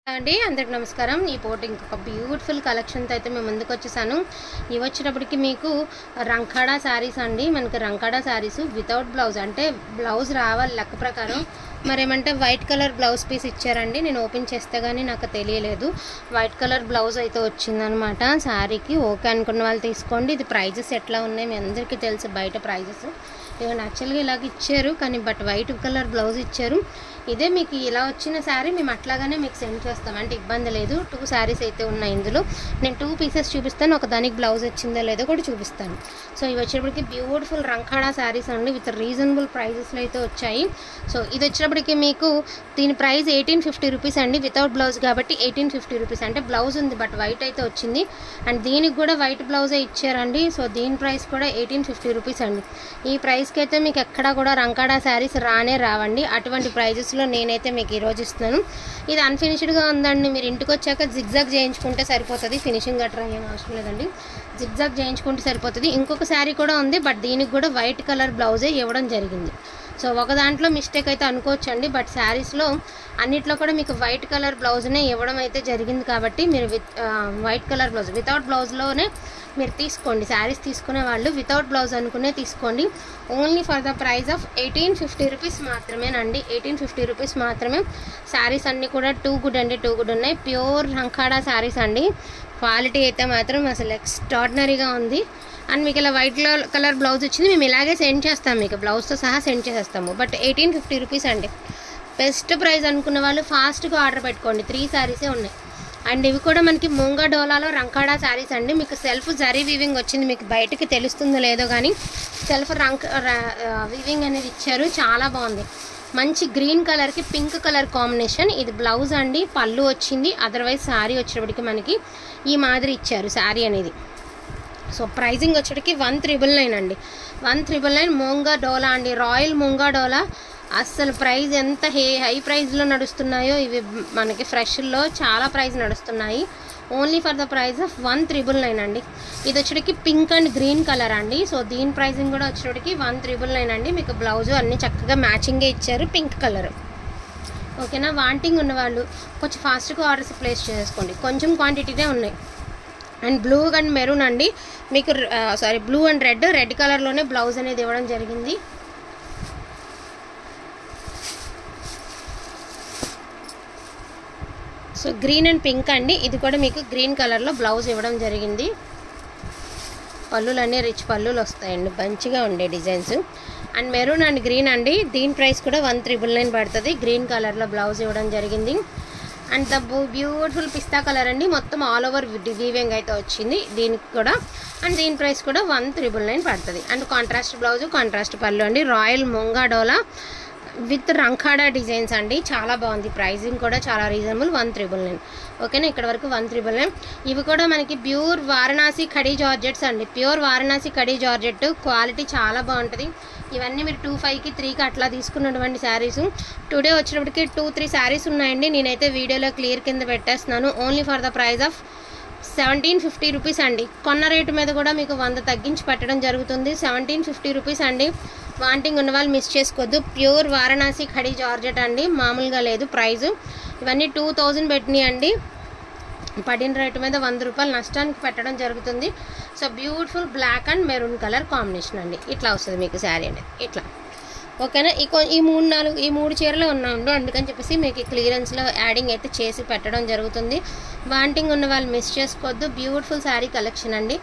అండి అందరికి నమస్కారం ఈ పూట ఇంకొక బ్యూటిఫుల్ కలెక్షన్తో అయితే మేము ముందుకు వచ్చేసాను ఇవి వచ్చేటప్పటికి మీకు రంఖాడా శారీస్ అండి మనకి రంఖాడా శారీస్ వితౌట్ బ్లౌజ్ అంటే బ్లౌజ్ రావాలి లెక్క ప్రకారం మరేమంటే వైట్ కలర్ బ్లౌజ్ పీస్ ఇచ్చారండి నేను ఓపెన్ చేస్తే కానీ నాకు తెలియలేదు వైట్ కలర్ బ్లౌజ్ అయితే వచ్చిందనమాట శారీకి ఓకే అనుకున్న వాళ్ళు తీసుకోండి ఇది ప్రైజెస్ ఎట్లా ఉన్నాయి మీ అందరికీ తెలుసు బయట ప్రైజెస్ ఇక యాక్చువల్గా ఇలాగ ఇచ్చారు కానీ బట్ వైట్ కలర్ బ్లౌజ్ ఇచ్చారు ఇదే మీకు ఇలా వచ్చిన శారీ మేము అట్లాగానే మీకు సెండ్ చేస్తాం అంటే ఇబ్బంది లేదు టూ శారీస్ అయితే ఉన్నాయి ఇందులో నేను టూ పీసెస్ చూపిస్తాను ఒక దానికి బ్లౌజ్ వచ్చిందో లేదో కూడా చూపిస్తాను సో ఇవి వచ్చేటప్పటికి బ్యూటిఫుల్ రంఖాడా శారీస్ అండి విత్ రీజనబుల్ ప్రైజెస్లో అయితే వచ్చాయి సో ఇది వచ్చేటప్పటికి మీకు దీని ప్రైస్ ఎయిటీన్ ఫిఫ్టీ రూపీస్ అండి వితౌట్ బ్లౌజ్ కాబట్టి ఎయిటీన్ ఫిఫ్టీ రూపీస్ అంటే బ్లౌజ్ ఉంది బట్ వైట్ అయితే వచ్చింది అండ్ దీనికి కూడా వైట్ బ్లౌజే ఇచ్చారండి సో దీని ప్రైస్ కూడా ఎయిటీన్ ఫిఫ్టీ రూపీస్ అండి ఈ ప్రైస్కి అయితే మీకు ఎక్కడా కూడా రంకాడా శారీస్ రానే రావండి అటువంటి ప్రైజెస్లో నేనైతే మీకు ఈరోజు ఇస్తున్నాను ఇది అన్ఫినిష్డ్గా ఉందండి మీరు ఇంటికి వచ్చాక జిగ్జాగ్ చేయించుకుంటే సరిపోతుంది ఫినిషింగ్ గట్రా ఏం అవసరం లేదండి జిగ్జాగ్ చేయించుకుంటే సరిపోతుంది ఇంకొక శారీ కూడా ఉంది బట్ దీనికి కూడా వైట్ కలర్ బ్లౌజే ఇవ్వడం జరిగింది సో ఒక దాంట్లో మిస్టేక్ అయితే అనుకోవచ్చండి బట్ శారీస్లో అన్నిట్లో కూడా మీకు వైట్ కలర్ బ్లౌజ్నే ఇవ్వడం అయితే జరిగింది కాబట్టి మీరు with white colour blouse without బ్లౌజ్లోనే మీరు తీసుకోండి శారీస్ తీసుకునే వాళ్ళు వితౌట్ బ్లౌజ్ అనుకునే తీసుకోండి only for the price of eighteen fifty rupees మాత్రమేనండి ఎయిటీన్ ఫిఫ్టీ రూపీస్ మాత్రమే శారీస్ అన్నీ కూడా టూ గుడ్ అండి టూ గుడ్ ఉన్నాయి ప్యూర్ రంఖాడా శారీస్ అండి క్వాలిటీ అయితే మాత్రం అసలు ఎక్స్ట్రాడినరీగా ఉంది అండ్ మీకు ఇలా వైట్ కలర్ బ్లౌజ్ వచ్చింది మేము ఇలాగే సెండ్ చేస్తాం మీకు బ్లౌజ్తో సహా సెండ్ చేసేస్తాము బట్ ఎయిటీన్ ఫిఫ్టీ రూపీస్ అండి బెస్ట్ ప్రైస్ అనుకున్న వాళ్ళు ఫాస్ట్గా ఆర్డర్ పెట్టుకోండి త్రీ శారీసే ఉన్నాయి అండ్ ఇవి కూడా మనకి ముంగా డోలాలో రంకాడా శారీస్ అండి మీకు సెల్ఫ్ జరీ వీవింగ్ వచ్చింది మీకు బయటకి తెలుస్తుందో లేదో కానీ సెల్ఫ్ రంక్ వీవింగ్ అనేది ఇచ్చారు చాలా బాగుంది మంచి గ్రీన్ కలర్కి పింక్ కలర్ కాంబినేషన్ ఇది బ్లౌజ్ అండి పళ్ళు వచ్చింది అదర్వైజ్ శారీ వచ్చేటప్పటికి మనకి ఈ మాదిరి ఇచ్చారు శారీ అనేది సో ప్రైజింగ్ వచ్చేటికి వన్ త్రిబుల్ నైన్ అండి one triple nine Moonga Dola అండి రాయల్ మూంగా డోలా అస్సలు ప్రైస్ ఎంత హే హై ప్రైస్లో నడుస్తున్నాయో ఇవి మనకి ఫ్రెష్లో చాలా ప్రైస్ నడుస్తున్నాయి only for the price of one triple nine అండి ఇది వచ్చేటికి పింక్ అండ్ గ్రీన్ కలర్ అండి సో దీని ప్రైసింగ్ కూడా వచ్చేటికి వన్ త్రిబుల్ నైన్ అండి మీకు బ్లౌజ్ అన్ని చక్కగా మ్యాచింగే ఇచ్చారు పింక్ కలర్ ఓకేనా వాంటింగ్ ఉన్న వాళ్ళు కొంచెం ఫాస్ట్గా ఆర్డర్స్ ప్లేస్ చేసుకోండి కొంచెం క్వాంటిటీనే ఉన్నాయి అండ్ బ్లూ అండ్ మెరూన్ అండి మీకు sari blue and red red కలర్లోనే బ్లౌజ్ అనేది ఇవ్వడం జరిగింది సో గ్రీన్ అండ్ పింక్ అండి ఇది కూడా మీకు గ్రీన్ కలర్లో బ్లౌజ్ ఇవ్వడం జరిగింది పళ్ళులన్నీ రిచ్ పళ్ళులు వస్తాయండి మంచిగా ఉండే designs and maroon and green అండి దీని ప్రైస్ కూడా వన్ త్రిబుల్ నైన్ పడుతుంది గ్రీన్ కలర్లో బ్లౌజ్ ఇవ్వడం జరిగింది అండ్ ద బ్యూటిఫుల్ పిస్తా కలర్ అండి మొత్తం ఆల్ ఓవర్ వీవింగ్ అయితే వచ్చింది దీనికి కూడా అండ్ దీని ప్రైస్ కూడా వన్ త్రిబుల్ నైన్ పడుతుంది అండ్ కాంట్రాస్ట్ బ్లౌజ్ కాంట్రాస్ట్ పళ్ళు అండి రాయల్ మొంగాడోలా విత్ రంఖాడా డిజైన్స్ అండి చాలా బాగుంది ప్రైజింగ్ కూడా చాలా రీజనబుల్ వన్ త్రిబుల్ నైన్ ఓకేనా ఇక్కడ వరకు వన్ త్రిబుల్ నైన్ ఇవి కూడా మనకి ప్యూర్ వారణాసి కడీ జార్జెట్స్ అండి ప్యూర్ వారణాసి కడీ జార్జెట్ క్వాలిటీ చాలా బాగుంటుంది ఇవన్నీ మీరు టూ ఫైవ్కి త్రీకి అట్లా తీసుకున్నటువంటి శారీస్ టుడే వచ్చినప్పటికి టూ త్రీ శారీస్ ఉన్నాయండి నేనైతే వీడియోలో క్లియర్ కింద పెట్టేస్తున్నాను only for the price of seventeen fifty rupees అండి కొన్న రేటు మీద కూడా మీకు వంద తగ్గించి పెట్టడం జరుగుతుంది సెవెంటీన్ ఫిఫ్టీ రూపీస్ అండి వాంటింగ్ ఉన్న వాళ్ళు మిస్ చేసుకోవద్దు ప్యూర్ వారణాసి ఖడీ జార్జెట్ అండి మామూలుగా లేదు ప్రైజు ఇవన్నీ టూ థౌజండ్ పెట్టినాయి అండి పడిన రేటు మీద వంద రూపాయలు నష్టానికి పెట్టడం జరుగుతుంది so beautiful black and maroon colour combination అండి ఇట్లా వస్తుంది మీకు శారీ అండి ఇట్లా ఓకేనా ఈ ఈ మూడు నాలుగు ఈ మూడు చీరలు ఉన్నాయండి అందుకని చెప్పేసి మీకు క్లియరెన్స్లో యాడింగ్ అయితే చేసి పెట్టడం జరుగుతుంది వాంటింగ్ ఉన్న వాళ్ళు మిస్ చేసుకోవద్దు బ్యూటిఫుల్ శారీ కలెక్షన్ అండి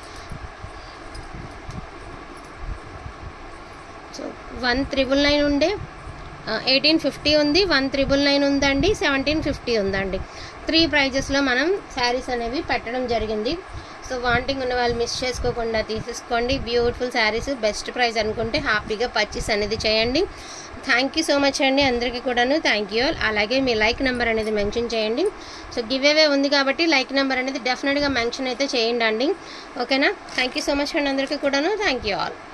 సో వన్ త్రిబుల్ నైన్ ఉండే ఎయిటీన్ ఫిఫ్టీ ఉంది వన్ త్రిబుల్ నైన్ ఉందండి సెవెంటీన్ ఫిఫ్టీ ఉందండి త్రీ ప్రైజెస్లో మనం శారీస్ అనేవి పెట్టడం జరిగింది సో వాంటింగ్ ఉన్న వాళ్ళు మిస్ చేసుకోకుండా తీసేసుకోండి బ్యూటిఫుల్ శారీస్ బెస్ట్ ప్రైస్ అనుకుంటే హ్యాపీగా పర్చేస్ అనేది చేయండి థ్యాంక్ యూ సో మచ్ అండి అందరికీ కూడాను థ్యాంక్ యూ అలాగే మీ లైక్ నెంబర్ అనేది మెన్షన్ చేయండి సో గివ్ అవే ఉంది కాబట్టి లైక్ నెంబర్ అనేది డెఫినెట్గా మెన్షన్ అయితే చేయండి అండి ఓకేనా థ్యాంక్ యూ సో మచ్ అండి అందరికీ కూడాను థ్యాంక్ యూ ఆల్